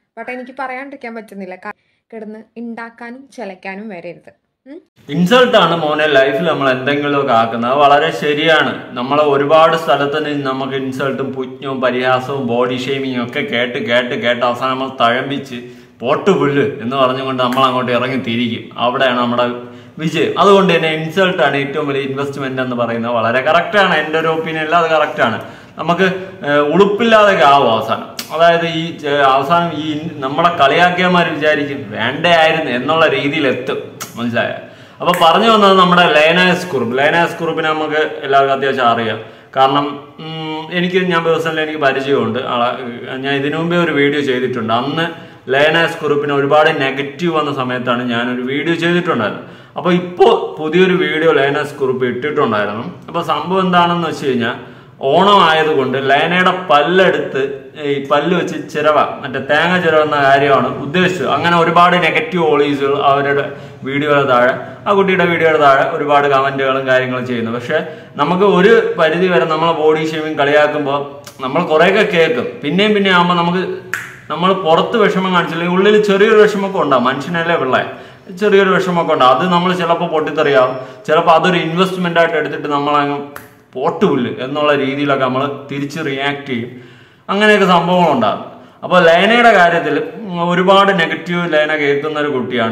But എനിക്ക് പറയാണ്ടിരിക്കാൻ പറ്റുന്നില്ല കാ- കിടന്ന് ഉണ്ടാക്കാനും ചിലക്കാനും വരരുത് ഉം? ഇൻസൾട്ട് ആണ് മോനെ ലൈഫിൽ നമ്മൾ എന്തെങ്കിലുമൊക്കെ ആക്കുന്നത് അത് വളരെ ശരിയാണ് നമ്മളെ ഒരുപാട് സ്ഥലത്ത് നിന്ന് നമുക്ക് ഇൻസൾട്ടും പുഞ്ഞവും പരിഹാസവും ബോഡി ഷെയ്മിങ്ങും ഒക്കെ കേട്ട് കേട്ട് കേട്ട് അവസാനം നമ്മൾ തഴമ്പിച്ച് പോട്ട് പുല്ല് എന്ന് പറഞ്ഞുകൊണ്ട് നമ്മൾ അങ്ങോട്ട് ഇറങ്ങി തിരിക്കും അവിടെയാണ് നമ്മുടെ വിജയം അതുകൊണ്ട് തന്നെ ഇൻസൾട്ട് ആണ് ഏറ്റവും വലിയ ഇൻവെസ്റ്റ്മെന്റ് എന്ന് പറയുന്നത് വളരെ കറക്റ്റാണ് എൻ്റെ ഒരു ഒപ്പീനിയനിൽ അത് കറക്റ്റാണ് നമുക്ക് ഏഹ്, ഉളുപ്പില്ലാതെ ആവും അവസാനം അതായത് ഈ ചെ- അവസാനം ഈ നമ്മളെ കളിയാക്കിയമാർ വിചാരിക്കും വേണ്ടയായിരുന്നു എന്നുള്ള രീതിയിൽ എത്തും മനസ്സിലായ അപ്പൊ പറഞ്ഞു വന്നത് നമ്മുടെ ലയനായസ് കുറുപ്പ് ലയനായസ് കുറുപ്പിനെ നമുക്ക് എല്ലാവർക്കും അത്യാവശ്യം അറിയാം കാരണം ഉം, എനിക്ക് ഞാൻ പേഴ്സണലി എനിക്ക് പരിചയമുണ്ട് ആളെ ഞാൻ ഇതിനു മുമ്പേ ഒരു വീഡിയോ ചെയ്തിട്ടുണ്ട് അന്ന് ലയനായസ് കുറുപ്പിന് ഒരുപാട് നെഗറ്റീവ് വന്ന സമയത്താണ് ഞാനൊരു വീഡിയോ ചെയ്തിട്ടുണ്ടായിരുന്നു അപ്പോൾ ഇപ്പോൾ പുതിയൊരു വീഡിയോ ലയനായസ് കുറുപ്പ് ഇട്ടിട്ടുണ്ടായിരുന്നു അപ്പോൾ സംഭവം എന്താണെന്ന് വെച്ച് കഴിഞ്ഞാൽ ഓണം ആയതുകൊണ്ട് ലേനയുടെ പല്ലെടുത്ത് ഈ പല്ല് വെച്ച് ചിരവ മറ്റേ തേങ്ങ ചിരവുന്ന കാര്യമാണ് ഉദ്ദേശിച്ചത് അങ്ങനെ ഒരുപാട് നെഗറ്റീവ് ഓളീസുകൾ അവരുടെ വീഡിയോയുടെ താഴെ ആ കുട്ടിയുടെ വീഡിയോയുടെ താഴെ ഒരുപാട് കമന്റുകളും കാര്യങ്ങളും ചെയ്യുന്നു പക്ഷെ നമുക്ക് ഒരു പരിധി വരെ നമ്മളെ ബോഡി ഷേമിങ് കളിയാക്കുമ്പോൾ നമ്മൾ കുറേയൊക്കെ കേൾക്കും പിന്നെയും പിന്നെയും ആകുമ്പോൾ നമുക്ക് നമ്മൾ പുറത്ത് വിഷമം കാണിച്ചില്ലെങ്കിൽ ഉള്ളിൽ ചെറിയൊരു വിഷമമൊക്കെ ഉണ്ടാവും മനുഷ്യനല്ലേ പിള്ളേ ചെറിയൊരു വിഷമമൊക്കെ ഉണ്ടാവും അത് നമ്മൾ ചിലപ്പോൾ പൊട്ടിത്തെറിയാവും ചിലപ്പോൾ അതൊരു ഇൻവെസ്റ്റ്മെന്റ് ആയിട്ട് എടുത്തിട്ട് നമ്മളങ്ങ് പോട്ടുമില്ല എന്നുള്ള രീതിയിലൊക്കെ നമ്മൾ തിരിച്ച് റിയാക്ട് ചെയ്യും അങ്ങനെയൊക്കെ സംഭവങ്ങളുണ്ടാകും അപ്പോൾ ലയനയുടെ കാര്യത്തിൽ ഒരുപാട് നെഗറ്റീവ് ലയന കേൾക്കുന്ന ഒരു കുട്ടിയാണ്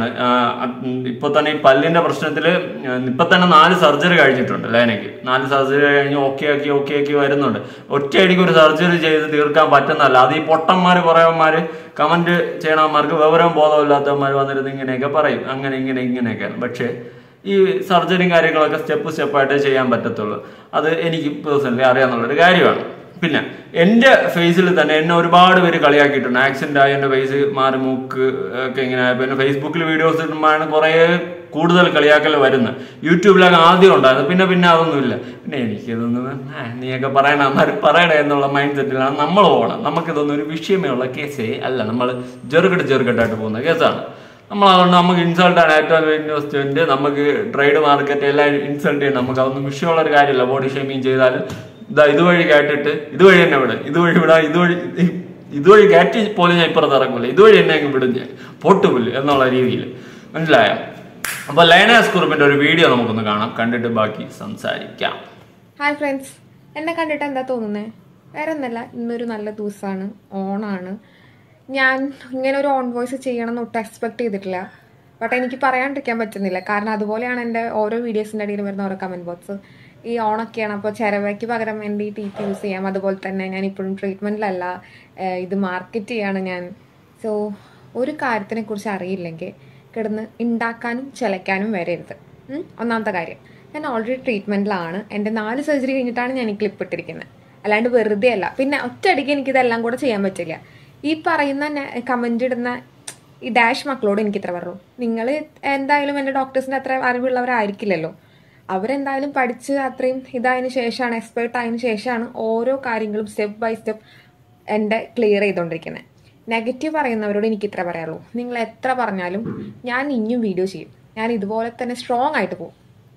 ഇപ്പൊ തന്നെ ഈ പല്ലിന്റെ പ്രശ്നത്തിൽ ഇപ്പൊ തന്നെ നാല് സർജറി കഴിഞ്ഞിട്ടുണ്ട് ലയനയ്ക്ക് നാല് സർജറി കഴിഞ്ഞ് ഓക്കെ ആക്കി ഓക്കെ ആക്കി വരുന്നുണ്ട് ഒറ്റയടിക്ക് ഒരു സർജറി ചെയ്ത് തീർക്കാൻ പറ്റുന്നതല്ല അത് ഈ പൊട്ടന്മാർ കുറേവന്മാര് കമന്റ് ചെയ്യണവന്മാർക്ക് വിവരം ബോധമില്ലാത്തവന്മാർ വന്നിരുന്ന് ഇങ്ങനെയൊക്കെ പറയും അങ്ങനെ ഇങ്ങനെ ഇങ്ങനെയൊക്കെയാണ് പക്ഷേ ഈ സർജറിയും കാര്യങ്ങളൊക്കെ സ്റ്റെപ്പ് സ്റ്റെപ്പായിട്ടേ ചെയ്യാൻ പറ്റത്തുള്ളൂ അത് എനിക്ക് പേഴ്സണലി അറിയാന്നുള്ളൊരു കാര്യമാണ് പിന്നെ എൻ്റെ ഫേസിൽ തന്നെ എന്നെ ഒരുപാട് പേര് കളിയാക്കിയിട്ടുണ്ട് ആക്സിഡന്റ് ആയി എൻ്റെ ഫേസ് മാറി മൂക്ക് ഒക്കെ ഇങ്ങനെ ആയി. പിന്നെ ഫേസ്ബുക്കിൽ വീഡിയോസ് ഇടുമ്പോഴാണ് കുറേ കൂടുതൽ കളിയാക്കൽ വരുന്നത് യൂട്യൂബിലൊക്കെ ആദ്യം ഉണ്ടായിരുന്നു പിന്നെ പിന്നെ അതൊന്നുമില്ല പിന്നെ എനിക്കിതൊന്നും ആ, നീയൊക്കെ പറയണ അമ്മാർ പറയണേ എന്നുള്ള മൈൻഡ് സെറ്റിലാണ് നമ്മൾ പോകണം നമുക്കിതൊന്നും ഒരു വിഷയമേ ഉള്ള കേസേ അല്ല നമ്മൾ ചെറുകെട്ട് ചെറുകെട്ടായിട്ട് പോകുന്ന കേസാണ് നമ്മൾ അതുകൊണ്ട് നമുക്ക് ഇൻസൾട്ട് ആണ് ഏറ്റവും വലിയ ഇൻവെസ്റ്റ്മെന്റ് നമുക്ക് ട്രേഡ് മാർക്കറ്റ് എല്ലാം ഇൻസൾട്ട് ചെയ്യണം നമുക്ക് അതൊന്നും വിഷയമുള്ള ഒരു കാര്യമില്ല ബോഡി ഷേമിങ് ചെയ്താൽ ഇതാ ഇതുവഴി കേട്ടിട്ട് ഇതുവഴി തന്നെ വിടും ഇതുവഴി വിടാം ഇതുവഴി ഇതുവഴി കയറ്റി പോലും ഞാൻ ഇപ്പുറത്ത് ഇറങ്ങില്ല ഇതുവഴി എന്നെ അങ്ങ് വിടും ഞാൻ പൊട്ടുപുല്ല് എന്നുള്ള രീതിയിൽ മനസ്സിലായോ അപ്പൊ ലയനാസ് കുറുപ്പിന്റെ ഒരു വീഡിയോ നമുക്കൊന്ന് കാണാം കണ്ടിട്ട് ബാക്കി സംസാരിക്കാം ഹായ് ഫ്രണ്ട്സ് എന്നെ കണ്ടിട്ട് എന്താ തോന്നുന്നത് വേറെ ഒന്നല്ല ഇന്നൊരു നല്ല ദിവസമാണ് ഓണാണ് ഞാൻ ഇങ്ങനെ ഒരു ഓൺ വോയിസ് ചെയ്യണം എന്ന് ഒട്ടും എക്സ്പെക്ട് ചെയ്തിട്ടില്ല ബട്ട് എനിക്ക് പറയാണ്ടിരിക്കാൻ പറ്റുന്നില്ല കാരണം അതുപോലെയാണ് എൻ്റെ ഓരോ വീഡിയോസിൻ്റെ ഇടയിൽ വരുന്ന ഓരോ കമൻറ്റ് ബോക്സ് ഈ ഓണൊക്കെയാണ് അപ്പോൾ ചിരവയ്ക്ക് പകരം എൻ്റെ ഈ ടീത്ത് യൂസ് ചെയ്യാം അതുപോലെ തന്നെ ഞാൻ ഇപ്പോഴും ട്രീറ്റ്മെൻറ്റിലല്ല ഇത് മാർക്കറ്റ് ചെയ്യാണ് ഞാൻ സോ ഒരു കാര്യത്തിനെ കുറിച്ച് അറിയില്ലെങ്കിൽ കിടന്ന് ഉണ്ടാക്കാനും ചിലക്കാനും വരരുത് ഉം? ഒന്നാമത്തെ കാര്യം ഞാൻ ഓൾറെഡി ട്രീറ്റ്മെൻറ്റിലാണ് എൻ്റെ നാല് സർജറി കഴിഞ്ഞിട്ടാണ് ഞാൻ ഈ ക്ലിപ്പ് ഇട്ടിരിക്കുന്നത് അല്ലാണ്ട് വെറുതെ അല്ല പിന്നെ ഒറ്റയടിക്ക് എനിക്കിതെല്ലാം കൂടെ ചെയ്യാൻ പറ്റില്ല ഈ പറയുന്ന കമൻ്റ് ഇടുന്ന ഈ ഡാഷ് മക്കളോട് എനിക്ക് ഇത്ര പറഞ്ഞു നിങ്ങൾ എന്തായാലും എൻ്റെ ഡോക്ടേഴ്സിൻ്റെ അത്ര അറിവുള്ളവരായിരിക്കില്ലല്ലോ അവരെന്തായാലും പഠിച്ച് അത്രയും ഇതായതിനു ശേഷമാണ് എക്സ്പേർട്ട് ആയതിനു ശേഷമാണ് ഓരോ കാര്യങ്ങളും സ്റ്റെപ്പ് ബൈ സ്റ്റെപ്പ് എൻ്റെ ക്ലിയർ ചെയ്തുകൊണ്ടിരിക്കുന്നത് നെഗറ്റീവ് പറയുന്നവരോട് എനിക്ക് ഇത്ര പറയാനുള്ളൂ നിങ്ങൾ എത്ര പറഞ്ഞാലും ഞാൻ ഇനിയും വീഡിയോ ചെയ്യും ഞാൻ ഇതുപോലെ തന്നെ സ്ട്രോങ് ആയിട്ട് പോകും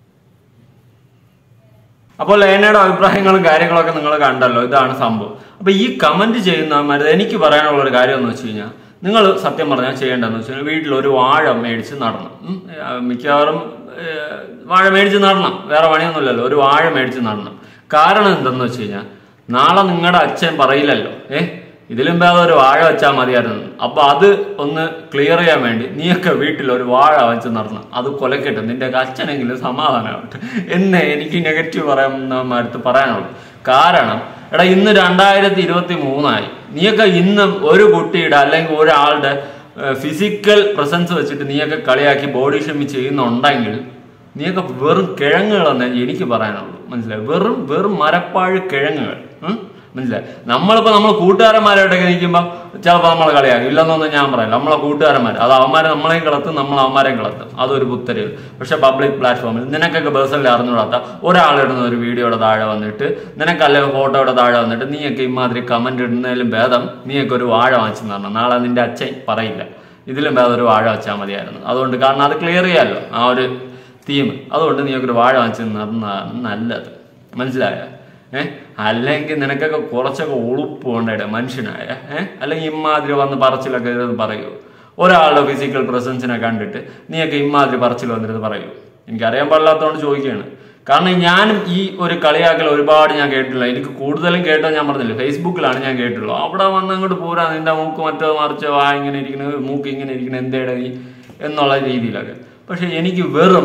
അപ്പോൾ ലേനയുടെ അഭിപ്രായങ്ങളും കാര്യങ്ങളൊക്കെ നിങ്ങൾ കണ്ടല്ലോ ഇതാണ് സംഭവം അപ്പൊ ഈ കമന്റ് ചെയ്യുന്നവന്മാർ എനിക്ക് പറയാനുള്ള ഒരു കാര്യം എന്ന് വെച്ച് കഴിഞ്ഞാൽ നിങ്ങൾ സത്യം പറഞ്ഞാൽ ചെയ്യേണ്ടതെന്ന് വെച്ച് കഴിഞ്ഞാൽ വീട്ടിൽ ഒരു വാഴ മേടിച്ച് നടണം ഉം. ആ, മിക്കവാറും ഏ, വാഴ മേടിച്ച് നടണം വേറെ പണിയൊന്നുമില്ലല്ലോ ഒരു വാഴ മേടിച്ച് നടണം കാരണം എന്തെന്ന് വെച്ച് കഴിഞ്ഞാൽ നാളെ നിങ്ങളുടെ അച്ഛൻ പറയില്ലല്ലോ ഏ ഇതിലും ഭേദം ഒരു വാഴ വെച്ചാൽ മതിയായിരുന്നു അപ്പൊ അത് ഒന്ന് ക്ലിയർ ചെയ്യാൻ വേണ്ടി നീയൊക്കെ വീട്ടിൽ ഒരു വാഴ വെച്ച് നടണം അത് കൊലക്കട്ടെ നിന്റെ അച്ഛനെങ്കിലും സമാധാനമാവട്ടെ എന്നെ എനിക്ക് നെഗറ്റീവ് പറയുന്നവന്മാരത്ത് പറയാനുള്ളൂ കാരണം എടാ ഇന്ന് രണ്ടായിരത്തി ഇരുപത്തി മൂന്നായി നീയൊക്കെ ഇന്ന് ഒരു കുട്ടിയുടെ അല്ലെങ്കിൽ ഒരാളുടെ ഫിസിക്കൽ പ്രസൻസ് വെച്ചിട്ട് നീയൊക്കെ കളിയാക്കി ബോഡി ഷെമി ചെയ്യുന്നുണ്ടെങ്കിൽ നീയൊക്കെ വെറും കിഴങ്ങുകളെന്ന് എനിക്ക് പറയാനുള്ളൂ മനസ്സിലായി വെറും വെറും മരപ്പാഴ് കിഴങ്ങുകൾ ഉം? മനസ്സിലായി നമ്മളിപ്പോ നമ്മൾ കൂട്ടുകാരന്മാരായിട്ടൊക്കെ നിൽക്കുമ്പോൾ ചിലപ്പോൾ നമ്മൾ കളിയാക്കും ഇല്ലെന്നൊന്നും ഞാൻ പറയില്ല നമ്മളെ കൂട്ടുകാരന്മാർ അത് അവന്മാരെ നമ്മളെയും കളത്തും നമ്മൾ അവന്മാരെയും കളത്തും അതൊരു പുത്തരികൾ പക്ഷെ പബ്ലിക് പ്ലാറ്റ്ഫോമിൽ നിനക്കൊക്കെ പേഴ്സണലി അറിഞ്ഞുകൂടാത്ത ഒരാളിടുന്ന ഒരു വീഡിയോയുടെ താഴെ വന്നിട്ട് നിനക്കല്ല ഫോട്ടോയുടെ താഴെ വന്നിട്ട് നീയൊക്കെ ഇമാതിരി കമന്റ് ഇടുന്നതിലും ഭേദം നീയൊക്കെ ഒരു വാഴ വാങ്ങിച്ചു തരണം നാളെ നിന്റെ അച്ഛൻ പറയില്ല ഇതിലും ഭേദം ഒരു വാഴ വെച്ചാൽ മതിയായിരുന്നു അതുകൊണ്ട് കാരണം അത് ക്ലിയർ ചെയ്യാമല്ലോ ആ ഒരു തീം അതുകൊണ്ട് നീ ഒരു വാഴ വാങ്ങിച്ച് നടന്നതാണ് നല്ലത് മനസ്സിലായോ ഏഹ് അല്ലെങ്കിൽ നിനക്കൊക്കെ കുറച്ചൊക്കെ ഉളുപ്പ് കൊണ്ടേടെ മനുഷ്യനായ ഏഹ് അല്ലെങ്കിൽ ഇമ്മാതിരി വന്ന് പറച്ചിലൊക്കെ ഇരുന്ന് പറയൂ ഒരാളുടെ ഫിസിക്കൽ പ്രസൻസിനെ കണ്ടിട്ട് നീയൊക്കെ ഇമ്മാതിരി പറച്ചിൽ വന്നിരുന്ന് പറയൂ എനിക്കറിയാൻ പാടില്ലാത്തതുകൊണ്ട് ചോദിക്കുകയാണ് കാരണം ഞാനും ഈ ഒരു കളിയാക്കൽ ഒരുപാട് ഞാൻ കേട്ടില്ല എനിക്ക് കൂടുതലും കേട്ടോ ഞാൻ പറഞ്ഞില്ല ഫേസ്ബുക്കിലാണ് ഞാൻ കേട്ടുള്ളൂ അവിടെ വന്ന് അങ്ങോട്ട് പോരാ നിന്റെ മൂക്ക് മറ്റോ മറിച്ചോ വാ ഇങ്ങനെ ഇരിക്കുന്നത് മൂക്ക് ഇങ്ങനെ ഇരിക്കുന്നത് എന്തേടാ നീ എന്നുള്ള രീതിയിലൊക്കെ പക്ഷെ എനിക്ക് വെറും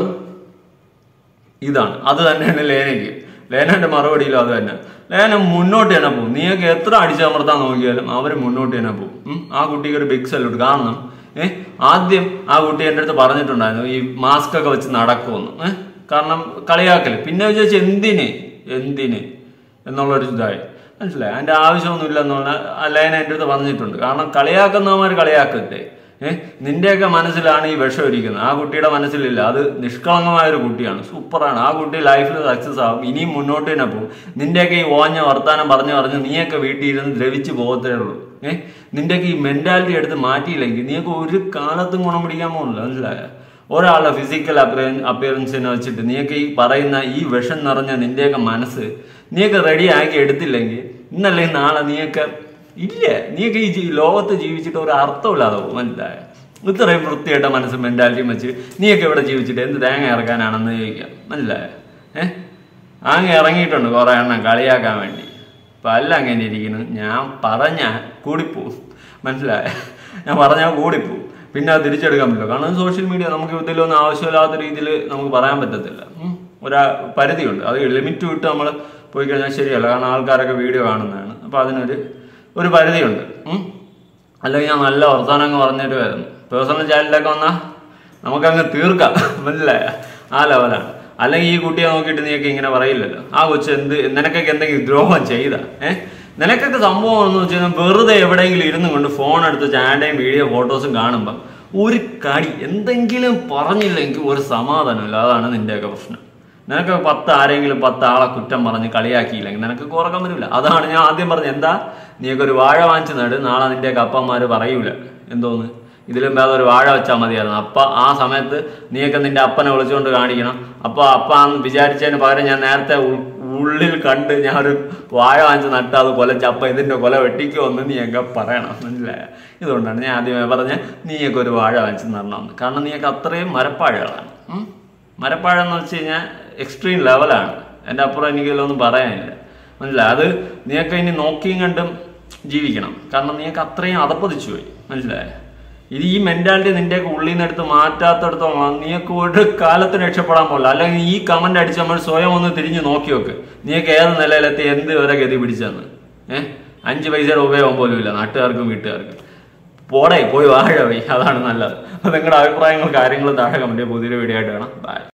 ഇതാണ് അത് തന്നെയാണ് ലേനയ്ക്ക് ലേനന്റെ മറുപടിയിലും അത് തന്നെ ലേന മുന്നോട്ട് തന്നെ പോകും നീയൊക്കെ എത്ര അടിച്ചമർത്താൻ നോക്കിയാലും അവർ മുന്നോട്ട് തന്നെ പോകും ഉം. ആ കുട്ടിക്ക് ഒരു ബിഗ് സല്യൂട്ട് കാരണം ഏഹ് ആദ്യം ആ കുട്ടി എൻ്റെ അടുത്ത് പറഞ്ഞിട്ടുണ്ടായിരുന്നു ഈ മാസ്ക് ഒക്കെ വെച്ച് നടക്കുമെന്ന് ഏഹ് കാരണം കളിയാക്കല് പിന്നെ വിചാരിച്ചു എന്തിന് എന്തിന് എന്നുള്ളൊരു ഇതായി മനസ്സിലായി അതിന്റെ ആവശ്യമൊന്നുമില്ല എന്നുള്ള ലേന എൻ്റെ അടുത്ത് പറഞ്ഞിട്ടുണ്ട് കാരണം കളിയാക്കുന്നവന്മാർ കളിയാക്കട്ടെ ഏഹ് നിന്റെയൊക്കെ മനസ്സിലാണ് ഈ വിഷം ഇരിക്കുന്നത് ആ കുട്ടിയുടെ മനസ്സിലില്ല അത് നിഷ്കളങ്കമായ ഒരു കുട്ടിയാണ് സൂപ്പറാണ് ആ കുട്ടി ലൈഫിൽ സക്സസ് ആവും ഇനിയും മുന്നോട്ട് തന്നെ പോകും നിന്റെയൊക്കെ ഈ ഓഞ്ഞ വർത്താനം പറഞ്ഞു പറഞ്ഞ് നീയൊക്കെ വീട്ടിൽ ഇരുന്ന് ദ്രവിച്ച് പോകത്തേ ഉള്ളൂ ഏഹ് നിന്റെയൊക്കെ ഈ മെന്റാലിറ്റി എടുത്ത് മാറ്റിയില്ലെങ്കിൽ നീയൊക്കെ ഒരു കാലത്തും ഗുണം പിടിക്കാൻ പോകുന്നില്ല മനസ്സിലായോ ഒരാളുടെ ഫിസിക്കൽ അപ്പിയറൻസിനെ വെച്ചിട്ട് നീയൊക്കെ ഈ പറയുന്ന ഈ വിഷം നിറഞ്ഞ നിന്റെയൊക്കെ മനസ്സ് നീയൊക്കെ റെഡി ആക്കി എടുത്തില്ലെങ്കിൽ ഇന്നല്ലെങ്കിൽ നാളെ നീയൊക്കെ ഇല്ല നീയൊക്കെ ഈ ജീ- ലോകത്ത് ജീവിച്ചിട്ട് ഒരു അർത്ഥമില്ലാതെ പോകും മനസ്സിലായ ഇത്രയും വൃത്തിയായിട്ട മനസ്സും മെന്റാലിറ്റിയും വെച്ച് നീയൊക്കെ ഇവിടെ ജീവിച്ചിട്ട് എന്ത് തേങ്ങ ഇറക്കാനാണെന്ന് ചോദിക്കാം മനസ്സിലായ ഏഹ് അങ്ങ് ഇറങ്ങിയിട്ടുണ്ട് കുറെ എണ്ണം കളിയാക്കാൻ വേണ്ടി ഇപ്പൊ അല്ല അങ്ങനെ ഇരിക്കുന്നു ഞാൻ പറഞ്ഞ കൂടിപ്പോവും മനസ്സിലായ ഞാൻ പറഞ്ഞാൽ കൂടിപ്പോവും പിന്നെ അത് തിരിച്ചെടുക്കാൻ പറ്റില്ല കാരണം സോഷ്യൽ മീഡിയ നമുക്ക് ഇതിലൊന്നും ആവശ്യമില്ലാത്ത രീതിയിൽ നമുക്ക് പറയാൻ പറ്റത്തില്ല ഉം. ഒരു പരിധിയുണ്ട് അത് ലിമിറ്റ് വിട്ട് നമ്മൾ പോയി കഴിഞ്ഞാൽ ശരിയല്ല കാരണം ആൾക്കാരൊക്കെ വീഡിയോ കാണുന്നതാണ് അപ്പോൾ അതിനൊരു ഒരു പരിധിയുണ്ട് ഉം. അല്ലെങ്കിൽ ഞാൻ നല്ല വർത്തമാനങ്ങൾ പറഞ്ഞിട്ട് വരുന്നു പേഴ്സണൽ ചാനലിലൊക്കെ വന്നാൽ നമുക്കങ്ങ് തീർക്കാം മനസ്സിലായ ആ ലെവലാണ് അല്ലെങ്കിൽ ഈ കുട്ടിയെ നോക്കിയിട്ട് നീയൊക്കെ ഇങ്ങനെ പറയില്ലല്ലോ ആ കൊച്ചു എന്ത് നിനക്കൊക്കെ എന്തെങ്കിലും ദ്രോഹം ചെയ്ത ഏഹ് നിനക്കൊക്കെ സംഭവം എന്ന് വെച്ച് കഴിഞ്ഞാൽ വെറുതെ എവിടെയെങ്കിലും ഇരുന്ന് കൊണ്ട് ഫോൺ എടുത്ത് ചാനയും വീഡിയോ ഫോട്ടോസും കാണുമ്പോൾ ഒരു കടി എന്തെങ്കിലും പറഞ്ഞില്ലെങ്കിൽ ഒരു സമാധാനമില്ല അതാണ് നിന്റെയൊക്കെ പ്രശ്നം നിനക്ക് പത്ത് ആരെങ്കിലും പത്ത് ആളെ കുറ്റം പറഞ്ഞ് കളിയാക്കിയില്ലെങ്കിൽ നിനക്ക് ഉറക്കം വരില്ല അതാണ് ഞാൻ ആദ്യം പറഞ്ഞത് എന്താ നീയൊക്കെ ഒരു വാഴ വാങ്ങിച്ച് നട് നാളെ നിന്റെയൊക്കെ അപ്പന്മാര് പറയൂല എന്തോന്ന് ഇതിലും ഭേദം ഒരു വാഴ വെച്ചാൽ മതിയായിരുന്നു അപ്പ ആ സമയത്ത് നീയൊക്കെ നിന്റെ അപ്പനെ വിളിച്ചുകൊണ്ട് കാണിക്കണം അപ്പൊ അപ്പ എന്ന് വിചാരിച്ചതിന് പകരം ഞാൻ നേരത്തെ ഉൾ- ഉള്ളിൽ കണ്ട് ഞാൻ ഒരു വാഴ വാങ്ങിച്ച് നട്ട് അത് കൊലച്ച് അപ്പ ഇതിന്റെ കൊല വെട്ടിക്കുമെന്ന് നീയൊക്കെ പറയണം മനസ്സിലായ ഇതുകൊണ്ടാണ് ഞാൻ ആദ്യമേ പറഞ്ഞ നീയൊക്കെ ഒരു വാഴ വാങ്ങിച്ച് നടണമെന്ന് കാരണം നീയൊക്കെ അത്രയും മരപ്പാഴകളാണ് ഉം. മരപ്പാഴം എന്ന് വെച്ച് കഴിഞ്ഞാൽ എക്സ്ട്രീം ലെവലാണ് എൻ്റെ അപ്പുറം എനിക്ക് ഇതിലൊന്നും പറയാനില്ല മനസ്സിലായി അത് നീയൊക്കെ ഇനി നോക്കിയും കണ്ടും ജീവിക്കണം കാരണം നീയൊക്കെ അത്രയും അതപ്പതിച്ചു പോയി മനസ്സിലായ ഇത് ഈ മെന്റാലിറ്റി നിന്റെയൊക്കെ ഉള്ളിൽ നിന്ന് എടുത്ത് മാറ്റാത്തടത്തോളം നീയൊക്കെ ഒരു കാലത്തിന് രക്ഷപ്പെടാൻ പോകില്ല അല്ലെങ്കിൽ ഈ കമന്റ് അടിച്ച് നമ്മൾ സ്വയം ഒന്ന് തിരിഞ്ഞു നോക്കി നോക്ക് നീയൊക്കെ ഏത് നിലയിലെത്തി എന്ത് വരെ ഗതി പിടിച്ചെന്ന് ഏഹ് അഞ്ച് പൈസയുടെ ഉപയോഗം പോലും ഇല്ല നാട്ടുകാർക്കും വീട്ടുകാർക്കും പോടെ പോയി വാഴ പോയി അതാണ് നല്ലത് അപ്പൊ നിങ്ങളുടെ അഭിപ്രായങ്ങൾ കാര്യങ്ങൾ താഴെ കമന്റ് പുതിയൊരു വീഡിയോ ആയിട്ട് കാണാം ബൈ